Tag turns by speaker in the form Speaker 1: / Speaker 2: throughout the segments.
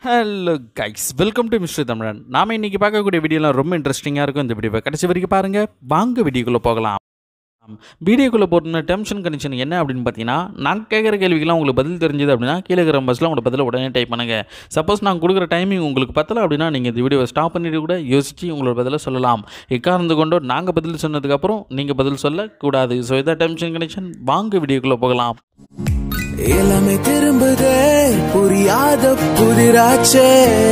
Speaker 1: Hello guys welcome to mister Tamilan நாம இன்னைக்கு பார்க்கக்கூடிய வீடியோலாம் ரொம்ப இன்ட்ரெஸ்டிங்காக இருக்கும் இந்த வீடியோவை கடைசி வரைக்கும் பாருங்கள் வாங்க வீடியோக்குள்ளே போகலாம் வீடியோக்குள்ளே போட்டுன டெம்ஷன் கண்டிஷன் என்ன அப்படின்னு பார்த்தீங்கன்னா நான் கேட்குற கேள்விக்கெல்லாம் உங்களுக்கு பதில் தெரிஞ்சது அப்படின்னா கீழே இருக்கிற பஸ்ஸில் உங்களோட பதில் உடனே டைப் பண்ணுங்கள் சப்போஸ் நான் கொடுக்குற டைமிங் உங்களுக்கு பத்தலை அப்படின்னா நீங்கள் இந்த வீடியோவை ஸ்டாப் பண்ணிட்டு கூட யோசித்து உங்களோட பதிலை சொல்லலாம் எக்காரணத்து கொண்டோ நாங்கள் பதில் சொன்னதுக்கப்புறம் நீங்கள் பதில் சொல்லக்கூடாது ஸோ இதான் டெம்ஷன் கண்டிஷன் வாங்க வீடியோக்குள்ளே போகலாம்
Speaker 2: எல்லாமே திரும்புதே புரியாத புதிராச்சே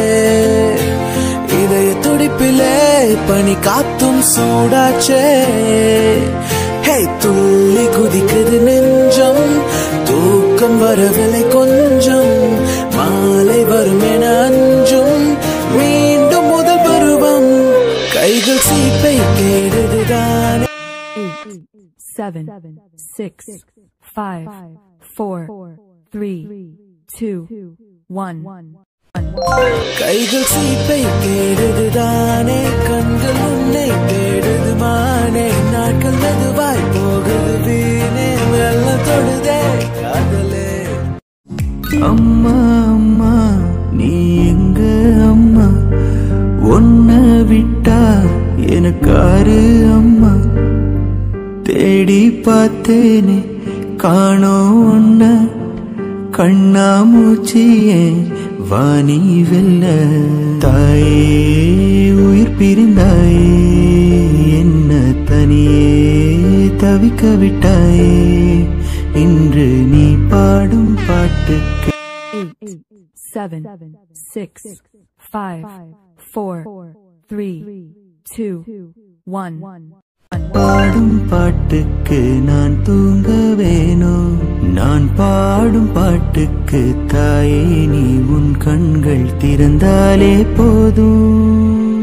Speaker 2: இதய துடிப்பிலே பனி காத்தும் சூடாச்சே ஹே துள்ளி குதிக்குது நெஞ்சம் தூக்கம் வரவில்லை கொஞ்சம் மாலை வரும் என அஞ்சும் மீண்டும் முதல் பருவம் கைகள் சீப்பை தேடுதுதானே
Speaker 3: eight, seven, six, five, four, three, two, one.
Speaker 2: கைகள் சீப்பை தேடுதுதானே கண்கள் உன்னை தேடுது மானே நாட்கள் மெதுவாய் போகுது வீணே வெள்ள தொடுதே காதலே அம்மா அம்மா நீ எங்க அம்மா ஒன்ன விட்டா எனக்காரு அம்மா தேடி பார்த்தேனே காணோம் ஒன்ன கண்ணாமூச்சியே வாணி வெல்ல தாயே உயிர் பிரிந்தாயே என்ன தனியே தவிக்க விட்டாயே இன்று நீ பாடும் பாட்டுக்கு
Speaker 3: Eight, seven, six, five, four, three, two, one.
Speaker 2: பாடும் பாட்டுக்கு நான் தூங்க வேணும் நான் பாடும் பாட்டுக்கு தாயே நீ உன் கண்கள் திறந்தாலே போதும்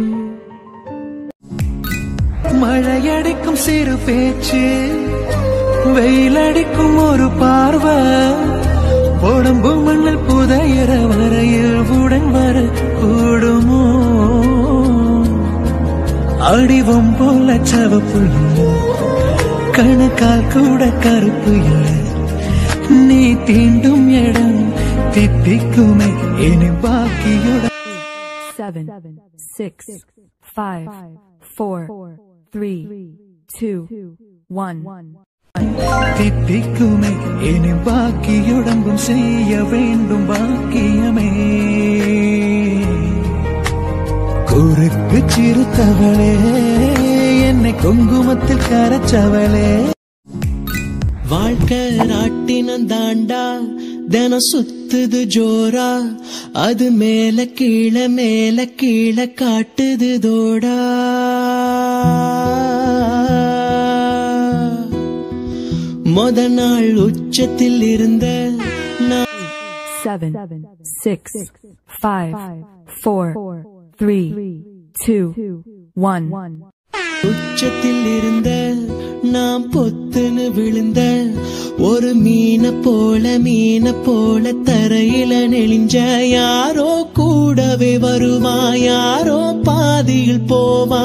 Speaker 2: மழையடிக்கும் சிறு பேச்சு வெயிலடிக்கும் ஒரு பார்வை உடம்பு மண்ணில் புதையிற வரையில் உடன் வர கூடுமோ அடிவம் போல சவப்பு இல்லை கணக்கால் கூட கருப்பு இல்லை நீ தீண்டும் இடம் தித்திக்குமே இனி பாக்கியுடன்
Speaker 3: Seven, six, five, four, three, two, one.
Speaker 2: தித்திக்குமே இனி பாக்கியுடம்பும் செய்ய வேண்டும் பாக்கியமே குறுக்கு சிறுத்தவளே என்னை குங்குமத்தில் கரைச்சவளே வாழ்க்கை ராட்டினம் தாண்டா தினம் சுத்துது ஜோரா அது மேல கீழே மேல கீழே காட்டுது தோடா மொத நாள் உச்சத்தில் இருந்த நான்
Speaker 3: Seven, six, five, four, three, two, one.
Speaker 2: உச்சத்தில் இருந்த நாம் பொத்துன்னு விழுந்த ஒரு மீன போல மீன போல தரையில நெளிஞ்ச யாரோ கூடவே வருவா யாரோ பாதியில் போவா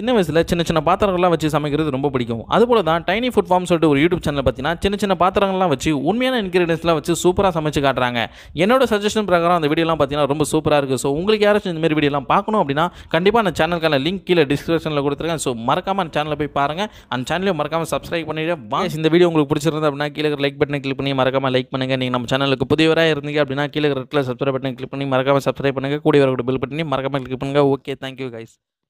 Speaker 1: சின்ன வயசில் சின்ன சின்ன பாத்திரங்கள்லாம் வச்சு சமைக்கிறது ரொம்ப பிடிக்கும் அதுபோல தான் டைனி ஃபுட் ஃபார்ம் சொல்லிட்டு ஒரு யூடியூப் சேனல் பார்த்தீங்கன்னா சின்ன சின்ன பாத்திரங்கள்லாம் வச்சு உண்மையான இன்கிரீடியன்ஸ்லாம் வச்சு சூப்பராக சமைச்சு காட்டுறாங்க என்னோட சஜஷன் பிரகாரம் அந்த வீடியோலாம் பார்த்தீங்கன்னா ரொம்ப சூப்பராக இருக்குது ஸோ உங்களுக்கு யாராச்சும் இந்த மாதிரி வீடியோலாம் பார்க்கணும் அப்படின்னா கண்டிப்பாக அந்த சேனலுக்கான லிங்க் கீழே டிஸ்கிரிப்ஷனில் கொடுத்துருக்கேன் ஸோ மறக்காம அந்த சேனலில் போய் பாருங்கள் அந்த சேனலையும் மறக்காம சப்ஸ்கிரைப் பண்ணிட்டு வாங்க இந்த வீடியோ உங்களுக்கு பிடிச்சிருந்தது அப்படின்னா கீழே லைக் பட்டனை கிளிக் பண்ணி மறக்காம லைக் பண்ணுங்கள் நீங்கள் நம்ம சேனலுக்கு புதியவராக இருந்தீங்க அப்படின்னா கீழே ரெட்டில் சப்ஸ்கிரைப் பட்டனை கிளிக் பண்ணி மறக்காம சப்ஸ்கிரைப் பண்ணுங்கள் கூடிய வரக்கூடிய பில் பட்டனி மறக்காம கிளிக் பண்ணுங்கள் ஓகே தேங்க்யூ கைஸ்